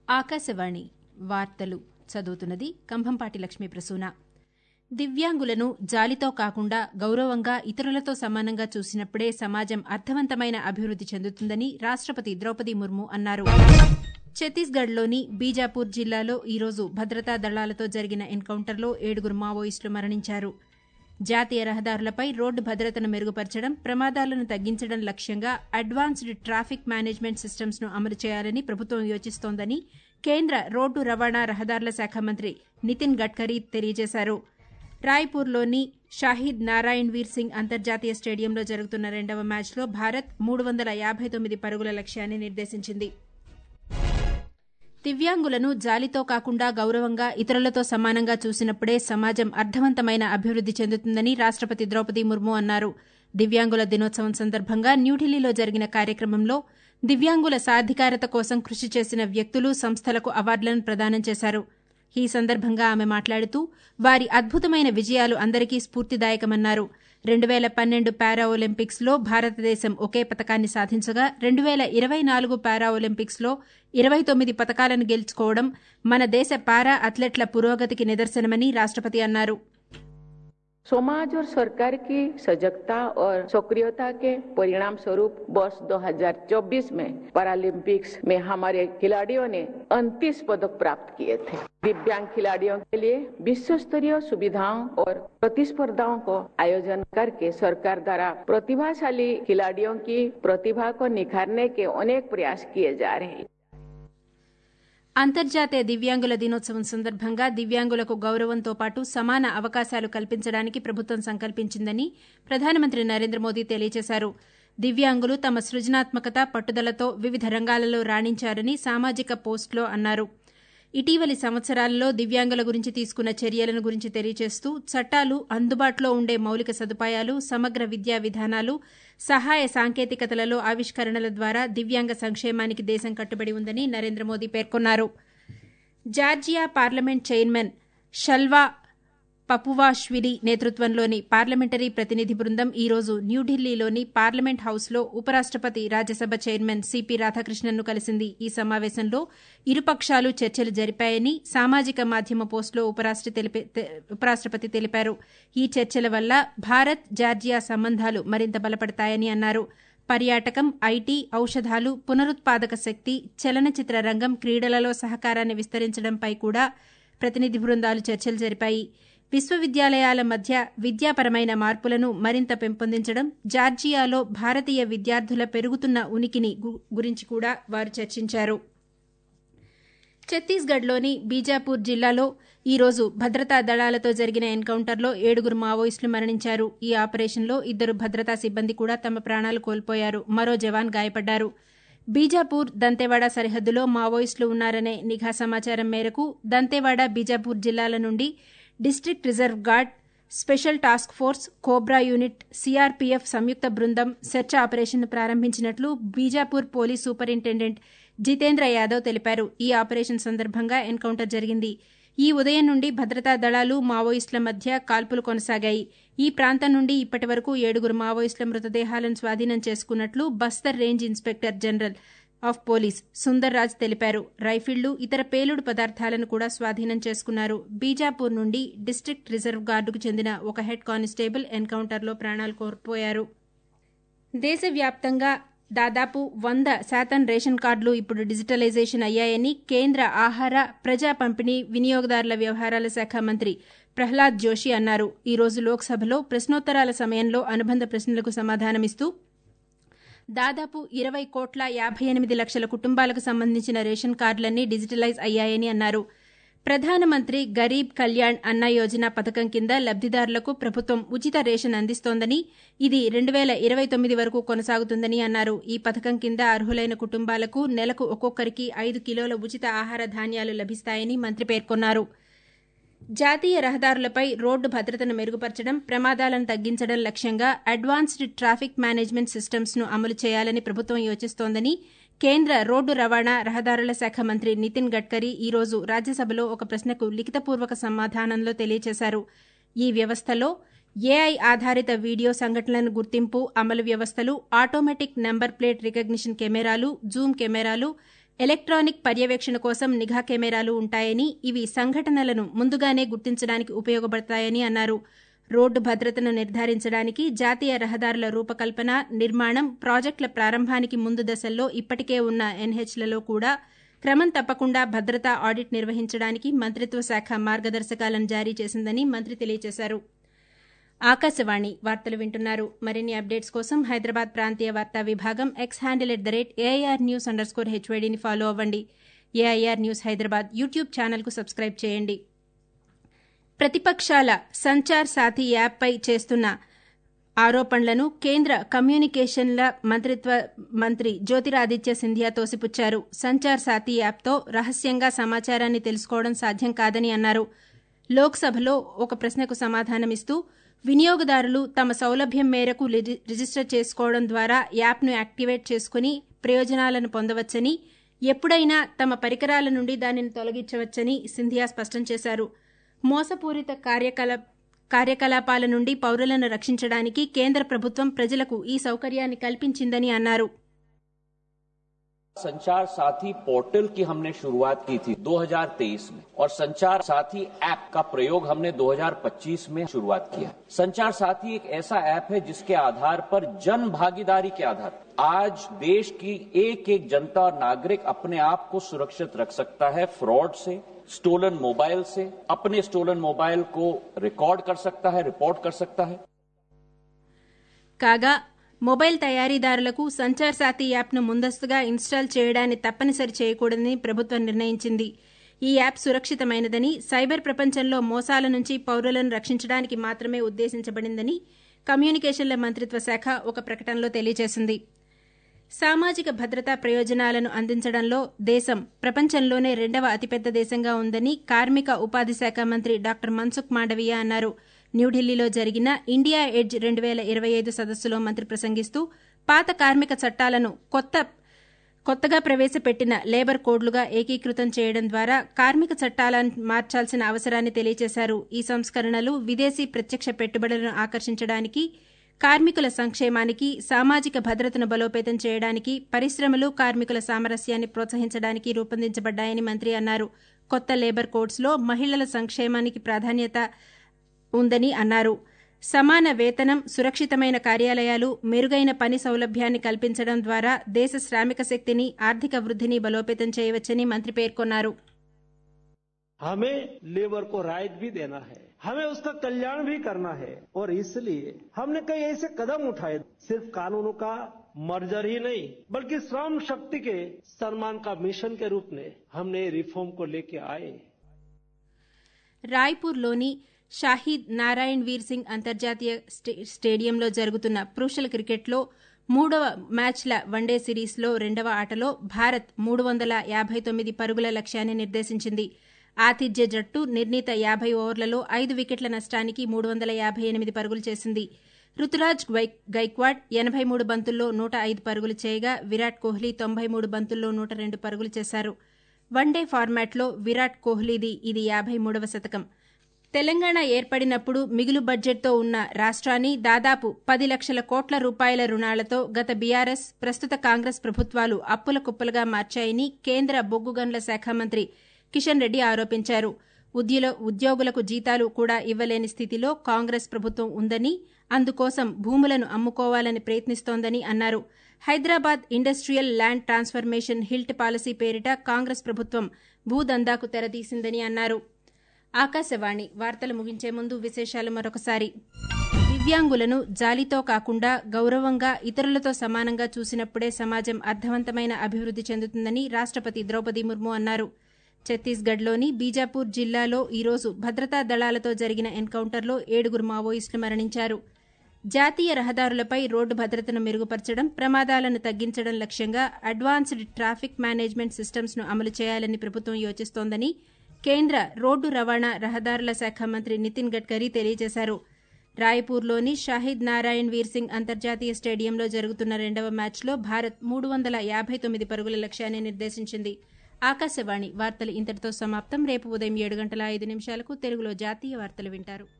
ఆకాశవాణి వార్తలు చదువుతున్నది కంభంపాటి లక్ష్మీ ప్రసూన దివ్యాంగులను జాలితో కాకుండా గౌరవంగా ఇతరులతో సమానంగా చూసినప్పుడే సమాజం అర్థవంతమైన అభివృద్ది చెందుతుందని రాష్టపతి ద్రౌపది ముర్ము అన్నారు ఛత్తీస్గఢ్లోని బీజాపూర్ జిల్లాలో ఈరోజు భద్రతా దళాలతో జరిగిన ఎన్కౌంటర్లో ఏడుగురు మావోయిస్టులు మరణించారు జాతీయ రహదారులపై రోడ్డు భద్రతను మెరుగుపరచడం ప్రమాదాలను తగ్గించడం లక్ష్యంగా అడ్వాన్స్డ్ ట్రాఫిక్ మేనేజ్మెంట్ సిస్టమ్స్ ను అమలు చేయాలని ప్రభుత్వం యోచిస్తోందని కేంద్ర రోడ్డు రవాణా రహదారుల శాఖ మంత్రి నితిన్ గడ్కరీ తెలియజేశారు రాయ్పూర్లోని షాహిద్ నారాయణ్ వీర్ సింగ్ అంతర్జాతీయ స్టేడియంలో జరుగుతున్న రెండవ మ్యాచ్లో భారత్ మూడు వందల యాభై తొమ్మిది పరుగుల లక్ష్యాన్ని నిర్దేశించింది దివ్యాంగులను జాలితో కాకుండా గౌరవంగా ఇతరులతో సమానంగా చూసినప్పుడే సమాజం అర్థవంతమైన అభివృద్ది చెందుతుందని రాష్టపతి ద్రౌపది ముర్ము అన్నారు దివ్యాంగుల దినోత్సవం సందర్భంగా న్యూఢిల్లీలో జరిగిన కార్యక్రమంలో దివ్యాంగుల సాధికారత కోసం కృషి చేసిన వ్యక్తులు సంస్థలకు అవార్డులను ప్రదానం చేశారు ఈ సందర్భంగా ఆమె మాట్లాడుతూ వారి అద్భుతమైన విజయాలు అందరికీ స్ఫూర్తిదాయకమన్నారు రెండు వేల పన్నెండు పారా ఒలింపిక్స్లో భారతదేశం ఒకే పతకాన్ని సాధించగా రెండు వేల ఇరవై నాలుగు పారా ఒలింపిక్స్లో ఇరవై తొమ్మిది పతకాలను గెలుచుకోవడం మన దేశ పారా అథ్లెట్ల పురోగతికి నిదర్శనమని రాష్టపతి అన్నారు समाज और सरकार की सजगता और सक्रियता के परिणाम स्वरूप वर्ष 2024 में पैरालंपिक्स में हमारे खिलाड़ियों ने 29 पदक प्राप्त किए थे दिव्यांग खिलाड़ियों के लिए विश्व स्तरीय सुविधाओं और प्रतिस्पर्धाओं को आयोजन करके सरकार द्वारा प्रतिभाशाली खिलाड़ियों की प्रतिभा को निखारने के अनेक प्रयास किए जा रहे हैं అంతర్జాతీయ దివ్యాంగుల దినోత్సవం సందర్భంగా దివ్యాంగులకు గౌరవంతో పాటు సమాన అవకాశాలు కల్పించడానికి ప్రభుత్వం సంకల్పించిందని ప్రధానమంత్రి నరేంద్ర మోదీ తెలియజేశారు దివ్యాంగులు తమ సృజనాత్మకత పట్టుదలతో వివిధ రంగాలలో రాణించారని సామాజిక పోస్టులో అన్నారు ఇటీవలి సంవత్సరాలలో దివ్యాంగుల గురించి తీసుకున్న చర్యలను గురించి తెలియజేస్తూ చట్టాలు అందుబాటులో ఉండే మౌలిక సదుపాయాలు సమగ్ర విద్యా విధానాలు సహాయ సాంకేతికతలలో ఆవిష్కరణల ద్వారా దివ్యాంగ సంక్షేమానికి దేశం కట్టుబడి ఉందని నరేంద్ర మోదీ పేర్కొన్నారు Georgia parliament chairman Shalva Papuashvili నేతృత్వంలోని పార్లమెంటరీ ప్రతినిధి బృందం ఈరోజు న్యూఢిల్లీలోని పార్లమెంట్ హౌస్లో ఉపరాష్టపతి రాజ్యసభ చైర్మన్ సిపి రాధాకృష్ణన్ను కలిసింది ఈ సమావేశంలో ఇరుపక్షాలు చర్చలు జరిపాయని సామాజిక మాధ్యమ పోస్టులో ఉపరాష్టపతి తెలిపారు ఈ చర్చల వల్ల భారత్ జార్జియా సంబంధాలు మరింత బలపడతాయని అన్నారు పర్యాటకం ఐటీ ఔషధాలు పునరుత్పాదక శక్తి చలనచిత్ర రంగం క్రీడలలో సహకారాన్ని విస్తరించడంపై కూడా ప్రతినిధి బృందాలు చర్చలు జరిపాయి విశ్వవిద్యాలయాల మధ్య విద్యాపరమైన మార్పులను మరింత పెంపొందించడం జార్జియాలో భారతీయ విద్యార్థుల పెరుగుతున్న ఉనికిని గురించి కూడా వారు చర్చించారు ఛత్తీస్గఢ్లోని బీజాపూర్ జిల్లాలో ఈరోజు భద్రతా దళాలతో జరిగిన ఎన్కౌంటర్లో ఏడుగురు మావోయిస్టులు మరణించారు ఈ ఆపరేషన్లో ఇద్దరు భద్రతా సిబ్బంది కూడా తమ ప్రాణాలు కోల్పోయారు మరో జవాన్ గాయపడ్డారు బీజాపూర్ దంతేవాడ సరిహద్దులో మావోయిస్టులు ఉన్నారనే నిఘా సమాచారం మేరకు దంతేవాడ బీజాపూర్ జిల్లాల నుండి district reserve guard special task force cobra unit CRPF సంయుక్త బృందం సెర్చ్ ఆపరేషన్ను ప్రారంభించినట్లు బీజాపూర్ పోలీస్ సూపరింటెండెంట్ జితేంద్ర యాదవ్ తెలిపారు ఈ ఆపరేషన్ సందర్భంగా ఎన్కౌంటర్ జరిగింది ఈ ఉదయం నుండి భద్రతా దళాలు మావోయిస్టుల మధ్య కాల్పులు కొనసాగాయి ఈ ప్రాంతం నుండి ఇప్పటి వరకు ఏడుగురు మావోయిస్టుల మృతదేహాలను స్వాధీనం చేసుకున్నట్లు Bastar range inspector general of police Sundar Raj తెలిపారు రైఫిళ్లు ఇతర పేలుడు పదార్థాలను కూడా స్వాధీనం చేసుకున్నారు బీజాపూర్ నుండి డిస్టిక్ట్ రిజర్వ్ గార్డుకు చెందిన ఒక హెడ్ కానిస్టేబుల్ ఎన్కౌంటర్లో ప్రాణాలు కోల్పోయారు దేశవ్యాప్తంగా దాదాపు వంద శాతం రేషన్ కార్డులు ఇప్పుడు డిజిటలైజేషన్ అయ్యాయని కేంద్ర ఆహార ప్రజా పంపిణీ వినియోగదారుల వ్యవహారాల శాఖ మంత్రి ప్రహ్లాద్ జోషి అన్నారు ఈ రోజు లోక్సభలో ప్రశ్నోత్తరాల సమయంలో అనుబంధ ప్రశ్నలకు సమాధానమిస్తూ దాదాపు ఇరవై కోట్ల యాభై ఎనిమిది లక్షల కుటుంబాలకు సంబంధించిన రేషన్ కార్డులన్నీ డిజిటలైజ్ అయ్యాయని అన్నారు ప్రధానమంత్రి గరీబ్ కళ్యాణ్ అన్న యోజన పథకం కింద లబ్దిదారులకు ప్రభుత్వం ఉచిత రేషన్ అందిస్తోందని ఇది రెండు వేల ఇరవై తొమ్మిది వరకు కొనసాగుతుందని అన్నారు ఈ పథకం కింద అర్హులైన కుటుంబాలకు నెలకు ఒక్కొక్కరికి ఐదు కిలోల ఉచిత ఆహార ధాన్యాలు లభిస్తాయని మంత్రి పేర్కొన్నారు జాతీయ రహదారులపై రోడ్డు భద్రతను మెరుగుపరచడం ప్రమాదాలను తగ్గించడం లక్ష్యంగా అడ్వాన్స్డ్ ట్రాఫిక్ మేనేజ్మెంట్ సిస్టమ్స్ ను అమలు చేయాలని ప్రభుత్వం యోచిస్తోందని కేంద్ర రోడ్డు రవాణా రహదారుల శాఖ మంత్రి నితిన్ గడ్కరీ ఈ రోజు రాజ్యసభలో ఒక ప్రశ్నకు లిఖితపూర్వక సమాధానంలో తెలియజేశారు ఈ వ్యవస్థలో ఏఐ ఆధారిత వీడియో సంఘటనలను గుర్తింపు అమలు వ్యవస్థలు automatic number plate recognition cameras zoom cameras electronic పర్యవేక్షణ కోసం నిఘా కెమెరాలు ఉంటాయని ఇవి సంఘటనలను ముందుగానే గుర్తించడానికి ఉపయోగపడతాయని అన్నారు రోడ్డు భద్రతను నిర్ధారించడానికి జాతీయ రహదారుల రూపకల్పన నిర్మాణం ప్రాజెక్టుల ప్రారంభానికి ముందు దశల్లో ఇప్పటికే ఉన్న ఎన్హెచ్లలో కూడా క్రమం తప్పకుండా భద్రతా ఆడిట్ నిర్వహించడానికి మంత్రిత్వ శాఖ మార్గదర్శకాలను జారీ చేసిందని మంత్రి తెలియజేశారు ఆకాశవాణి వార్తలు వింటున్నారు మరిన్ని అప్డేట్స్ కోసం హైదరాబాద్ ప్రాంతీయ వార్తా విభాగం X handle at the rate AIR news underscore స్కోర్ హెచ్వైడీని ఫాలో అవ్వండి ఏఐఆర్ న్యూస్ హైదరాబాద్ యూట్యూబ్ ఛానల్కు సబ్స్క్రైబ్ చేయండి ప్రతిపక్షాల సంచార్ సాథీ యాప్పై చేస్తున్న ఆరోపణలను కేంద్ర కమ్యూనికేషన్ల మంత్రిత్వ మంత్రి జ్యోతిరాదిత్య సింధియా తోసిపుచ్చారు సంచార్ సాథీ యాప్తో రహస్యంగా సమాచారాన్ని తెలుసుకోవడం సాధ్యం కాదని అన్నారు లోక్సభలో ఒక ప్రశ్నకు సమాధానమిస్తూ వినియోగదారులు తమ సౌలభ్యం మేరకు రిజిస్టర్ చేసుకోవడం ద్వారా యాప్ను యాక్టివేట్ చేసుకుని ప్రయోజనాలను పొందవచ్చని ఎప్పుడైనా తమ పరికరాల నుండి దానిని తొలగించవచ్చని సింధియా స్పష్టం చేశారు మోసపూరిత కార్యకలా కార్యకలాపాల నుండి పౌరులను రక్షించడానికి కేంద్ర ప్రభుత్వం ప్రజలకు ఈ సౌకర్యాన్ని కల్పించిందని అన్నారు संचार साथी पोर्टल की हमने शुरुआत की थी 2023 में और संचार साथी ऐप का प्रयोग हमने 2025 में शुरुआत किया संचार साथी एक ऐसा ऐप है जिसके आधार पर जन भागीदारी के आधार आज देश की एक एक जनता और नागरिक अपने आप को सुरक्षित रख सकता है फ्रॉड से स्टोलन मोबाइल से अपने स्टोलन मोबाइल को रिकॉर्ड कर सकता है रिपोर्ट कर सकता है కాగా మొబైల్ తయారీదారులకు సంచార్ సాథీ యాప్ను ముందస్తుగా ఇన్స్టాల్ చేయడాన్ని తప్పనిసరి చేయకూడదని ప్రభుత్వం నిర్ణయించింది ఈ యాప్ సురక్షితమైనదని సైబర్ ప్రపంచంలో మోసాల నుంచి పౌరులను రక్షించడానికి మాత్రమే ఉద్దేశించబడిందని కమ్యూనికేషన్ల మంత్రిత్వ శాఖ ఒక ప్రకటనలో తెలియజేసింది సామాజిక భద్రతా ప్రయోజనాలను అందించడంలో దేశం ప్రపంచంలోనే రెండవ అతిపెద్ద దేశంగా ఉందని కార్మిక ఉపాధి శాఖ మంత్రి డాక్టర్ మన్సుఖ్ మాండవీయ అన్నారు న్యూఢిల్లీలో జరిగిన ఇండియా ఎడ్జ్ రెండు వేల ఇరవై ఐదు సదస్సులో మంత్రి ప్రసంగిస్తూ పాత కార్మిక చట్టాలను కొత్త కొత్తగా ప్రవేశపెట్టిన లేబర్ కోడ్లుగా ఏకీకృతం చేయడం ద్వారా కార్మిక చట్టాలను మార్చాల్సిన అవసరాన్ని తెలియజేశారు ఈ సంస్కరణలు విదేశీ ప్రత్యక్ష పెట్టుబడులను ఆకర్షించడానికి కార్మికుల సంక్షేమానికి సామాజిక భద్రతను బలోపేతం చేయడానికి పరిశ్రమలు కార్మికుల సామరస్యాన్ని ప్రోత్సహించడానికి రూపొందించబడ్డాయని మంత్రి అన్నారు కొత్త లేబర్ కోడ్స్లో మహిళల సంక్షేమానికి ప్రాధాన్యత ఉందని అన్నారు సమాన వేతనం సురక్షితమైన కార్యాలయాలు మెరుగైన పని సౌలభ్యాన్ని కల్పించడం ద్వారా దేశ శ్రామిక శక్తిని ఆర్థిక వృద్ధిని బలోపేతం చేయవచ్చని మంత్రి పేర్కొన్నారు हमें लेबर को राइट भी देना है हमें उसका कल्याण भी करना है और इसलिए हमने कई ऐसे कदम उठाए सिर्फ कानूनों का मर्जर ही नहीं बल्कि श्रम शक्ति के सम्मान का मिशन के रूप में हमने रिफॉर्म को लेके आए రాయ్పూర్లోని షాహీద్ నారాయణ్ వీర్ సింగ్ అంతర్జాతీయ స్టేడియంలో జరుగుతున్న పురుషుల క్రికెట్లో మూడవ మ్యాచ్ల వన్డే సిరీస్లో రెండవ ఆటలో భారత్ మూడు వందల యాభై తొమ్మిది పరుగుల లక్ష్యాన్ని నిర్దేశించింది ఆతిథ్య జట్టు నిర్ణీత యాభై ఓవర్లలో ఐదు వికెట్ల నష్టానికి మూడు వందల యాభై ఎనిమిది పరుగులు చేసింది రుతురాజ్ గైక్వాడ్ ఎనభై మూడు బంతుల్లో నూట ఐదు పరుగులు చేయగా విరాట్ కోహ్లీ తొంభై మూడు బంతుల్లో నూట రెండు పరుగులు చేశారు వన్డే ఫార్మాట్లో విరాట్ కోహ్లీది ఇది యాభై మూడవ శతకం తెలంగాణ ఏర్పడినప్పుడు మిగులు బడ్జెట్తో ఉన్న రాష్ట్రాన్ని దాదాపు పది లక్షల కోట్ల రూపాయల రుణాలతో గత బీఆర్ఎస్ ప్రస్తుత కాంగ్రెస్ ప్రభుత్వాలు అప్పుల కుప్పలుగా మార్చాయని కేంద్ర బొగ్గు గనుల శాఖ మంత్రి కిషన్ రెడ్డి ఆరోపించారు ఉద్యోగులకు జీతాలు కూడా ఇవ్వలేని స్థితిలో కాంగ్రెస్ ప్రభుత్వం ఉందని అందుకోసం భూములను అమ్ముకోవాలని ప్రయత్నిస్తోందని అన్నారు Hyderabad industrial land transformation HILT policy పేరిట కాంగ్రెస్ ప్రభుత్వం భూదందాకు తెరతీసిందని అన్నారు ఆకాశవాణి వార్తలు ముగించే ముందు విశేషాలు మరొకసారి దివ్యాంగులను జాలితో కాకుండా గౌరవంగా ఇతరులతో సమానంగా చూసినప్పుడే సమాజం అర్థవంతమైన అభివృద్ది చెందుతుందని రాష్టపతి ద్రౌపది ముర్ము అన్నారు ఛత్తీస్గఢ్లోని బీజాపూర్ జిల్లాలో ఈరోజు భద్రతా దళాలతో జరిగిన ఎన్కౌంటర్లో ఏడుగురు మావోయిస్టులు మరణించారు జాతీయ రహదారులపై రోడ్డు భద్రతను మెరుగుపరచడం ప్రమాదాలను తగ్గించడం లక్ష్యంగా అడ్వాన్స్డ్ ట్రాఫిక్ మేనేజ్మెంట్ సిస్టమ్స్ ను అమలు చేయాలని ప్రభుత్వం యోచిస్తోందని కేంద్ర రోడ్డు రవాణా రహదారుల శాఖ మంత్రి నితిన్ గడ్కరీ తెలియజేశారు రాయ్పూర్లోని షాహిద్ నారాయణ్ వీర్ సింగ్ అంతర్జాతీయ స్టేడియంలో జరుగుతున్న రెండవ మ్యాచ్లో భారత్ మూడు వందల యాభై తొమ్మిది పరుగుల లక్ష్యాన్ని నిర్దేశించింది ఆకాశవాణి వార్తలు ఇంతటితో సమాప్తం రేపు ఉదయం ఏడు గంటల ఐదు నిమిషాలకు తెలుగులో జాతీయ వార్తలు వింటారు